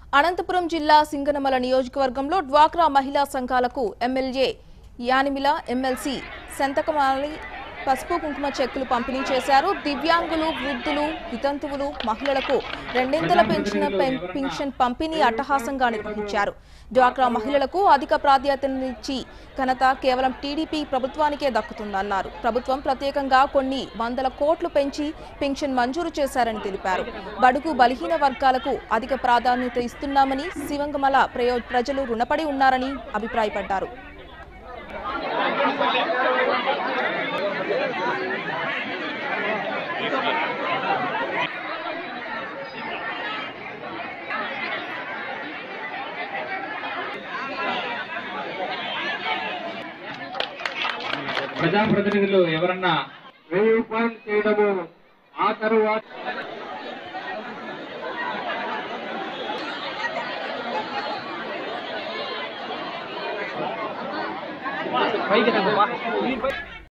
అనంతపురం జిల్లా సింగనమల నియోజకవర్గంలో డ్వాక్రా మహిళా సంఘాలకు ఎమ్మెల్యే యానిమిల ఎమ్మెల్సీ సంతకమాలి పసుపు కుంకుమ చెక్కులు పంపిణీ చేశారు దివ్యాంగులు వృద్ధులు వితంతువులు మహిళలకు రెండింతల పెంచిన పెన్- పింఛన్ పంపిణీ అట్టహాసంగా నిర్వహించారు డ్వాక్రా మహిళలకు అధిక ప్రాధాన్యతనిచ్చి ఘనత కేవలం టీడీపీ ప్రభుత్వానికే దక్కుతుందన్నారు ప్రభుత్వం ప్రత్యేకంగా కొన్ని వందల కోట్లు పెంచి పింఛన్ మంజూరు చేశారని తెలిపారు బడుగు బలహీన వర్గాలకు అధిక ప్రాధాన్యత ఇస్తున్నామని శివంగమల ప్రయో ప్రజలు రుణపడి ఉన్నారని అభిప్రాయపడ్డారు ప్రజాప్రతినిధులు ఎవరన్నా వెయ్యి రూపాయలు చేయడము ఆ తరువాత పైకి